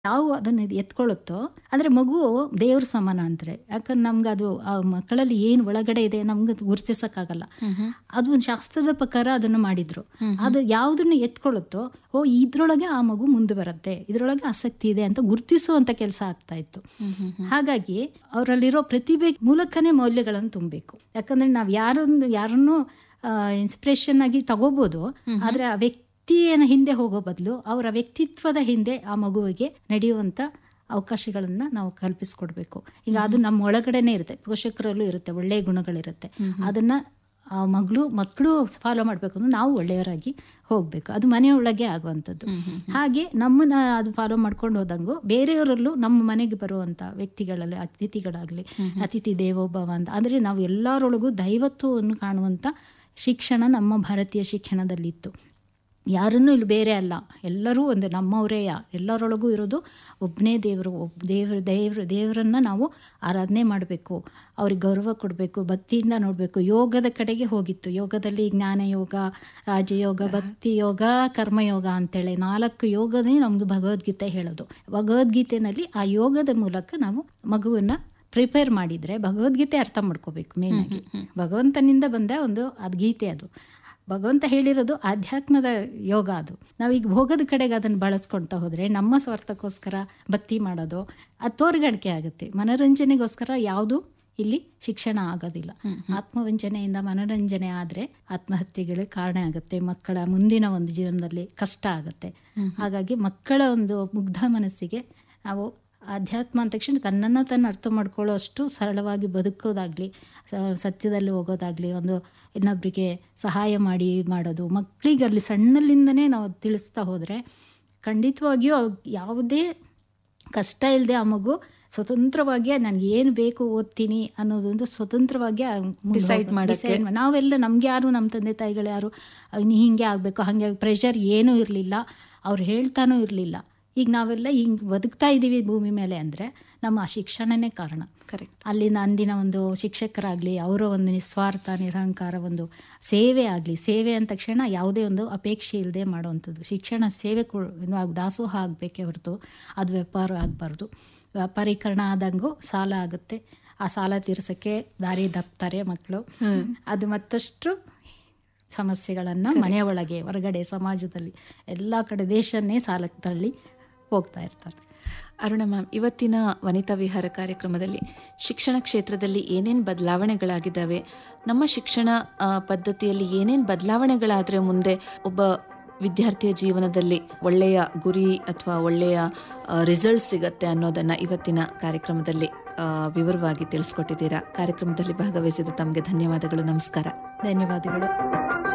ಯಾವ ಅದನ್ನು ಎತ್ಕೊಳ್ಳುತ್ತೋ ಅಂದರೆ ಮಗು ದೇವ್ರ ಸಮಾನ ಅಂತಾರೆ ಯಾಕಂದ್ರೆ ನಮ್ಗೆ ಅದು ಆ ಮಕ್ಕಳಲ್ಲಿ ಏನು ಒಳಗಡೆ ಇದೆ ನಮ್ಗೆ ಅದು ಗುರುತಿಸೋಕ್ಕಾಗಲ್ಲ ಅದು ಒಂದು ಶಾಸ್ತ್ರದ ಪ್ರಕಾರ ಅದನ್ನು ಮಾಡಿದ್ರು ಅದು ಯಾವುದನ್ನು ಎತ್ಕೊಳ್ಳುತ್ತೋ ಓ ಇದ್ರೊಳಗೆ ಆ ಮಗು ಮುಂದೆ ಬರುತ್ತೆ ಇದ್ರೊಳಗೆ ಆಸಕ್ತಿ ಇದೆ ಅಂತ ಗುರುತಿಸುವಂತ ಕೆಲಸ ಆಗ್ತಾ ಇತ್ತು ಹಾಗಾಗಿ ಅವರಲ್ಲಿರೋ ಪ್ರತಿಭೆ ಮೂಲಕನೇ ಮೌಲ್ಯಗಳನ್ನು ತುಂಬಬೇಕು ಯಾಕಂದ್ರೆ ನಾವು ಯಾರೊಂದು ಯಾರನ್ನು ಇನ್ಸ್ಪಿರೇಷನ್ ಆಗಿ ತಗೋಬಹುದು ಆದ್ರೆ ಆ ವ್ಯಕ್ತಿಯ ಹಿಂದೆ ಹೋಗೋ ಬದಲು ಅವರ ವ್ಯಕ್ತಿತ್ವದ ಹಿಂದೆ ಆ ಮಗುವಿಗೆ ನಡೆಯುವಂತ ಅವಕಾಶಗಳನ್ನ ನಾವು ಕಲ್ಪಿಸ್ಕೊಡ್ಬೇಕು ಈಗ ಅದು ನಮ್ಮ ಒಳಗಡೆನೆ ಇರುತ್ತೆ ಪೋಷಕರಲ್ಲೂ ಇರುತ್ತೆ ಒಳ್ಳೆಯ ಗುಣಗಳಿರುತ್ತೆ ಅದನ್ನ ಆ ಮಗಳು ಮಕ್ಕಳು ಫಾಲೋ ಮಾಡಬೇಕು ಅಂದ್ರೆ ನಾವು ಒಳ್ಳೆಯವರಾಗಿ ಹೋಗಬೇಕು ಅದು ಮನೆಯೊಳಗೆ ಆಗುವಂಥದ್ದು ಹಾಗೆ ನಮ್ಮನ್ನ ಅದು ಫಾಲೋ ಮಾಡ್ಕೊಂಡು ಹೋದಂಗು ಬೇರೆಯವರಲ್ಲೂ ನಮ್ಮ ಮನೆಗೆ ಬರುವಂಥ ವ್ಯಕ್ತಿಗಳಲ್ಲಿ ಅತಿಥಿಗಳಾಗಲಿ ಅತಿಥಿ ದೇವೋಭವ ಅಂತ ಅಂದರೆ ನಾವು ಎಲ್ಲರೊಳಗೂ ದೈವತ್ವವನ್ನು ಕಾಣುವಂಥ ಶಿಕ್ಷಣ ನಮ್ಮ ಭಾರತೀಯ ಶಿಕ್ಷಣದಲ್ಲಿತ್ತು ಯಾರನ್ನೂ ಇಲ್ಲಿ ಬೇರೆ ಅಲ್ಲ ಎಲ್ಲರೂ ಒಂದು ನಮ್ಮವರೇ ಎಲ್ಲರೊಳಗೂ ಇರೋದು ಒಬ್ಬನೇ ದೇವರು ಒಬ್ಬ ದೇವ್ರ ದೇವ್ರ ದೇವರನ್ನ ನಾವು ಆರಾಧನೆ ಮಾಡಬೇಕು ಅವ್ರಿಗೆ ಗೌರವ ಕೊಡಬೇಕು ಭಕ್ತಿಯಿಂದ ನೋಡಬೇಕು ಯೋಗದ ಕಡೆಗೆ ಹೋಗಿತ್ತು ಯೋಗದಲ್ಲಿ ಜ್ಞಾನ ಯೋಗ ರಾಜಯೋಗ ಭಕ್ತಿ ಯೋಗ ಕರ್ಮಯೋಗ ಅಂತೇಳಿ ನಾಲ್ಕು ಯೋಗನೇ ನಮ್ಮದು ಭಗವದ್ಗೀತೆ ಹೇಳೋದು ಭಗವದ್ಗೀತೆನಲ್ಲಿ ಆ ಯೋಗದ ಮೂಲಕ ನಾವು ಮಗುವನ್ನ ಪ್ರಿಪೇರ್ ಮಾಡಿದರೆ ಭಗವದ್ಗೀತೆ ಅರ್ಥ ಮಾಡ್ಕೋಬೇಕು ಮೇನಾಗಿ ಭಗವಂತನಿಂದ ಬಂದ ಒಂದು ಅದು ಗೀತೆ ಅದು ಭಗವಂತ ಹೇಳಿರೋದು ಆಧ್ಯಾತ್ಮದ ಯೋಗ ಅದು ನಾವೀಗ ಭೋಗದ ಕಡೆಗೆ ಅದನ್ನು ಬಳಸ್ಕೊಳ್ತಾ ಹೋದರೆ ನಮ್ಮ ಸ್ವಾರ್ಥಕ್ಕೋಸ್ಕರ ಭಕ್ತಿ ಮಾಡೋದು ಅದು ತೋರ್ಗಡಿಕೆ ಆಗುತ್ತೆ ಮನೋರಂಜನೆಗೋಸ್ಕರ ಯಾವುದು ಇಲ್ಲಿ ಶಿಕ್ಷಣ ಆಗೋದಿಲ್ಲ ಆತ್ಮವಂಚನೆಯಿಂದ ಮನೋರಂಜನೆ ಆದರೆ ಆತ್ಮಹತ್ಯೆಗಳಿಗೆ ಕಾರಣ ಆಗುತ್ತೆ ಮಕ್ಕಳ ಮುಂದಿನ ಒಂದು ಜೀವನದಲ್ಲಿ ಕಷ್ಟ ಆಗುತ್ತೆ ಹಾಗಾಗಿ ಮಕ್ಕಳ ಒಂದು ಮುಗ್ಧ ಮನಸ್ಸಿಗೆ ನಾವು ಆಧ್ಯಾತ್ಮ ಅಂದ ತಕ್ಷಣ ತನ್ನನ್ನು ತಾನು ಅರ್ಥ ಮಾಡ್ಕೊಳ್ಳೋ ಅಷ್ಟು ಸರಳವಾಗಿ ಬದುಕೋದಾಗಲಿ ಸತ್ಯದಲ್ಲಿ ಹೋಗೋದಾಗಲಿ ಒಂದು ಇನ್ನೊಬ್ಬರಿಗೆ ಸಹಾಯ ಮಾಡಿ ಮಾಡೋದು ಮಕ್ಕಳಿಗೆ ಅಲ್ಲಿ ಸಣ್ಣಲ್ಲಿಂದನೇ ನಾವು ತಿಳಿಸ್ತಾ ಹೋದರೆ ಖಂಡಿತವಾಗಿಯೂ ಯಾವುದೇ ಕಷ್ಟ ಇಲ್ಲದೆ ಆ ಮಗು ಸ್ವತಂತ್ರವಾಗಿ ನನಗೆ ಏನು ಬೇಕು ಓದ್ತೀನಿ ಅನ್ನೋದೊಂದು ಸ್ವತಂತ್ರವಾಗಿ Decide ಮಾಡಕ್ಕೆ. ನಾವೆಲ್ಲ ನಮ್ಗೆ ಯಾರು ನಮ್ಮ ತಂದೆ ತಾಯಿಗಳು ಯಾರು ನೀ ಹಿಂಗೆ ಆಗಬೇಕು ಹಾಗೆ ಪ್ರೆಷರ್ ಏನೂ ಇರಲಿಲ್ಲ ಅವ್ರು ಹೇಳ್ತಾನೂ ಇರಲಿಲ್ಲ ಈಗ ನಾವೆಲ್ಲ ಹಿಂಗೆ ಬದುಕ್ತಾ ಇದ್ದೀವಿ ಭೂಮಿ ಮೇಲೆ ಅಂದರೆ ನಮ್ಮ ಆ ಶಿಕ್ಷಣನೇ ಕಾರಣ ಕರೆಕ್ಟ್ ಅಲ್ಲಿಂದ ಅಂದಿನ ಒಂದು ಶಿಕ್ಷಕರಾಗಲಿ ಅವರ ಒಂದು ನಿಸ್ವಾರ್ಥ ನಿರಹಂಕಾರ ಒಂದು ಸೇವೆ ಆಗಲಿ ಸೇವೆ ಅಂದ ತಕ್ಷಣ ಯಾವುದೇ ಒಂದು ಅಪೇಕ್ಷೆ ಇಲ್ಲದೆ ಮಾಡುವಂಥದ್ದು ಶಿಕ್ಷಣ ಸೇವೆ ಕೊ ನಾವು ದಾಸೋಹ ಆಗಬೇಕೇ ಹೊರತು ಅದು ವ್ಯಾಪಾರ ಆಗಬಾರ್ದು ವ್ಯಾಪಾರೀಕರಣ ಆದಂಗೂ ಸಾಲ ಆಗುತ್ತೆ ಆ ಸಾಲ ತೀರ್ಸೋಕ್ಕೆ ದಾರಿ ದಪ್ತಾರೆ ಮಕ್ಕಳು ಅದು ಮತ್ತಷ್ಟು ಸಮಸ್ಯೆಗಳನ್ನು ಮನೆಯ ಒಳಗೆ ಹೊರಗಡೆ ಸಮಾಜದಲ್ಲಿ ಎಲ್ಲ ಕಡೆ ದೇಶನ್ನೇ ಸಾಲಕ್ಕೆ ತಳ್ಳಿ ಹೋಗ್ತಾ ಇರ್ತಾರೆ ಅರುಣ ಮ್ಯಾಮ್ ಇವತ್ತಿನ ವನಿತಾ ವಿಹಾರ ಕಾರ್ಯಕ್ರಮದಲ್ಲಿ ಶಿಕ್ಷಣ ಕ್ಷೇತ್ರದಲ್ಲಿ ಏನೇನು ಬದಲಾವಣೆಗಳಾಗಿದ್ದಾವೆ ನಮ್ಮ ಶಿಕ್ಷಣ ಆ, ಪದ್ಧತಿಯಲ್ಲಿ ಏನೇನು ಬದಲಾವಣೆಗಳಾದರೆ ಮುಂದೆ ಒಬ್ಬ ವಿದ್ಯಾರ್ಥಿಯ ಜೀವನದಲ್ಲಿ ಒಳ್ಳೆಯ ಗುರಿ ಅಥವಾ ಒಳ್ಳೆಯ ರಿಸಲ್ಟ್ ಸಿಗತ್ತೆ ಅನ್ನೋದನ್ನ ಇವತ್ತಿನ ಕಾರ್ಯಕ್ರಮದಲ್ಲಿ ಆ, ವಿವರವಾಗಿ ತಿಳಿಸ್ಕೊಟ್ಟಿದ್ದೀರಾ ಕಾರ್ಯಕ್ರಮದಲ್ಲಿ ಭಾಗವಹಿಸಿದ ತಮಗೆ ಧನ್ಯವಾದಗಳು ನಮಸ್ಕಾರ ಧನ್ಯವಾದಗಳು